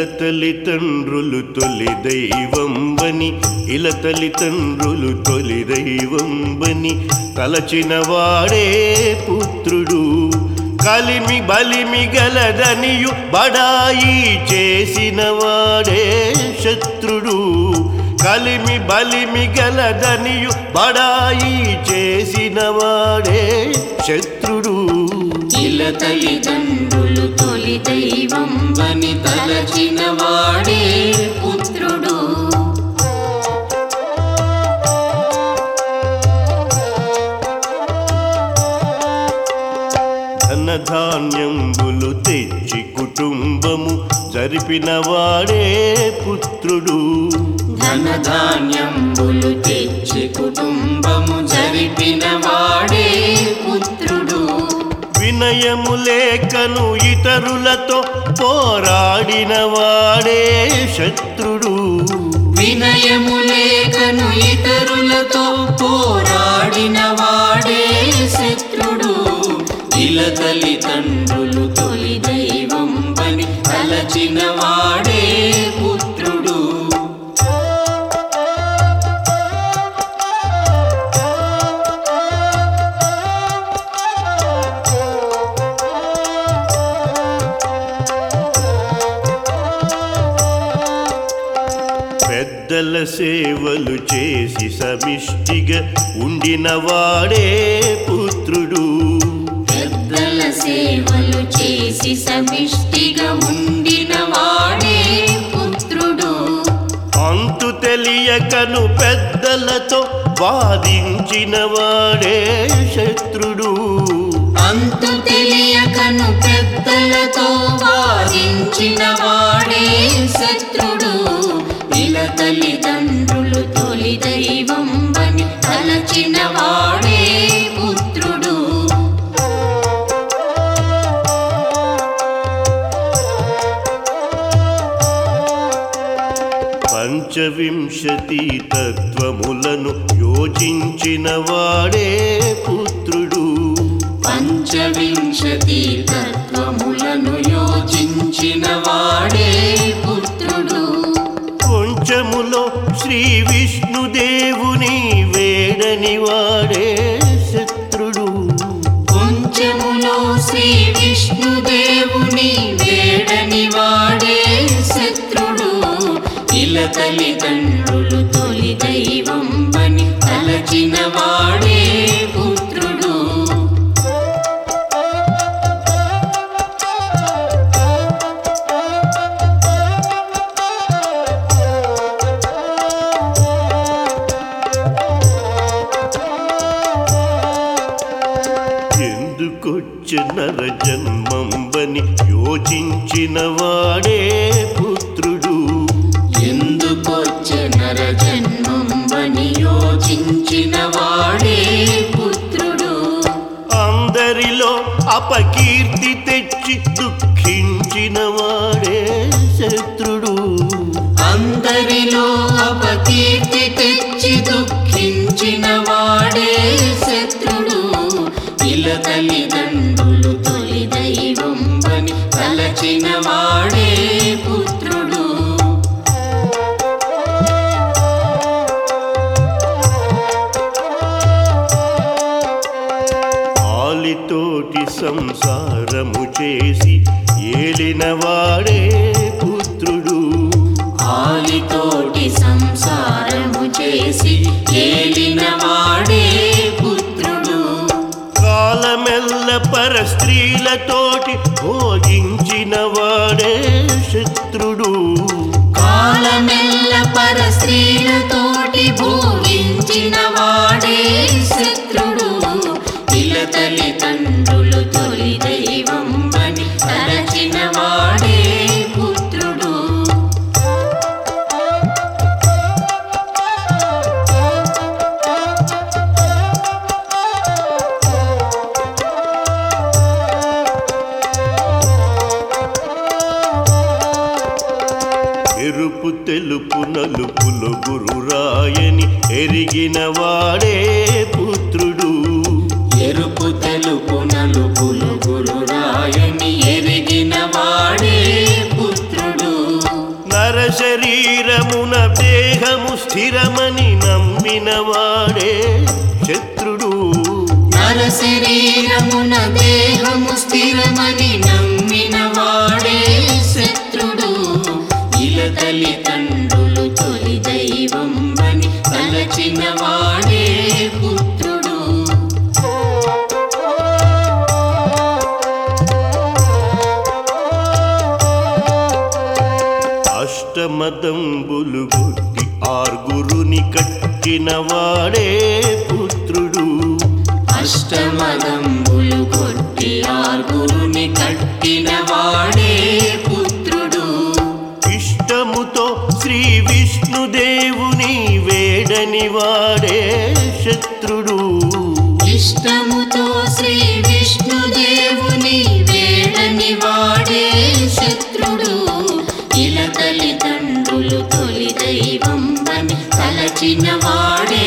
ఇలతలి తండ్రులు తొలి దైవంబని ఇలతలి తండ్రులు తొలి దైవంబని తలచిన వాడే పుత్రుడు కలిమి బలిమి గలదనియు బడాయి చేసిన వాడే శత్రుడు కలిమి బలిమి గలదనియు బడాయి చేసిన వాడే శత్రుడు ఇల తల్లిదండ్రులు తొలి దైవం వని తలచిన వాడే పుత్రుడు ధనధాన్యంబులు తెచ్చి కుటుంబము జరిపిన వాడే పుత్రుడు ధనధాన్యంబులు తెచ్చి కుటుంబము జరిపిన వాడే పుత్రుడు వినయము లేకను ఇతరులతో పోరాడిన వాడే శత్రుడు వినయము లేకను ఇతరులతో పోరాడిన వాడే శత్రుడు ఇల తల్లిదండ్రులు తొలి దైవం పని తలచిన వాడే పుత్రుడు పెద్దల సేవలు చేసి సమిష్టిగా ఉండిన వాడే పుత్రుడు పెద్దల సేవలు చేసి సమిష్టిగా ఉండిన వాడే పుత్రుడు అంతు తెలియకను పెద్దలతో వాదించిన వాడే శత్రుడు అంతు తెలియకను పెద్దలతో వాదించిన వాడే శత్రుడు ఇల తల్లిదండ్రులు తొలి దైవం బని తలచిన వాడే పుత్రుడు పంచవింశతి తత్వములను యోచించిన వాడే పుత్రుడు పంచవింశతి తత్వములను యోచించిన వాడే పుత్రుడు కొంచెములో శ్రీ విష్ణుదేవుని వేడని వాడే శత్రుడు కొంచెములో శ్రీ విష్ణుదేవుని వేడని వాడే శత్రుడు ఇల తల్లిదండ్రులు తొలి దైవం బని తలచిన వాడే పుత్రుడు ఎందుకొచ్చిన జన్మంబని యోచించిన వాడే పుత్రుడు ఎందుకొచ్చే నర జన్మం బని యోచించిన వాడే పుత్రుడు అందరిలో అపకీర్తి తెచ్చి దుఃఖించిన వాడే శత్రుడు అందరిలో అపకీర్తి తెచ్చి దుఃఖించిన వాడే శత్రుడు ఇల తల్లిదండ్రులు తొలి దైవం బని తలచిన వాడే పుత్రుడు ఆలితోటి సంసారము చేసి ఏలిన వాడే పుత్రుడు ఆలితోటి సంసారము చేసి ఏలిన వాడే పుత్రుడు కాలమెల్ల పర స్త్రీలతోటి భోగించిన వాడే శత్రుడు కాలమెల్ల పర స్త్రీలతోటి భోగించిన వాడే శత్రుడు ఇల తల్లిదండ్రులు తొలి దైవం అని తలచిన వాడే పుత్రుడు ఎరుపు తెలుపు నలుపులు గురురాయని ఎరిగిన వాడే పుత్రుడు ఎరుపు తెలుపు నలుపులు గురురాయని ఎరిగిన వాడే పుత్రుడు నరశరీరమున దేహము స్థిరమని నమ్మినవాడే శత్రుడు నర శరీరమున దేహము స్థిరమని నమ్మిన వాడే శత్రుడు ఇల తల్లిదండ్రులు తొలి దైవం అని తలచిన వాడే పుత్రుడు అష్టమదంబులు గుట్టి ఆరుగురుని కట్టినవాడే పుత్రుడు అష్టమదంబులు కొట్టి ఆరుగురుని కట్టిన వాడే పుత్రుడు ఇష్టముతో శ్రీ విష్ణుదేవుని వేడని వాడే శత్రుడు ఇష్టముతో శ్రీ విష్ణుదేవుని వేడని వాడే శత్రుడు ఇల తల్లిదండ్రులు తొలి దైవం అని తలచిన వాడే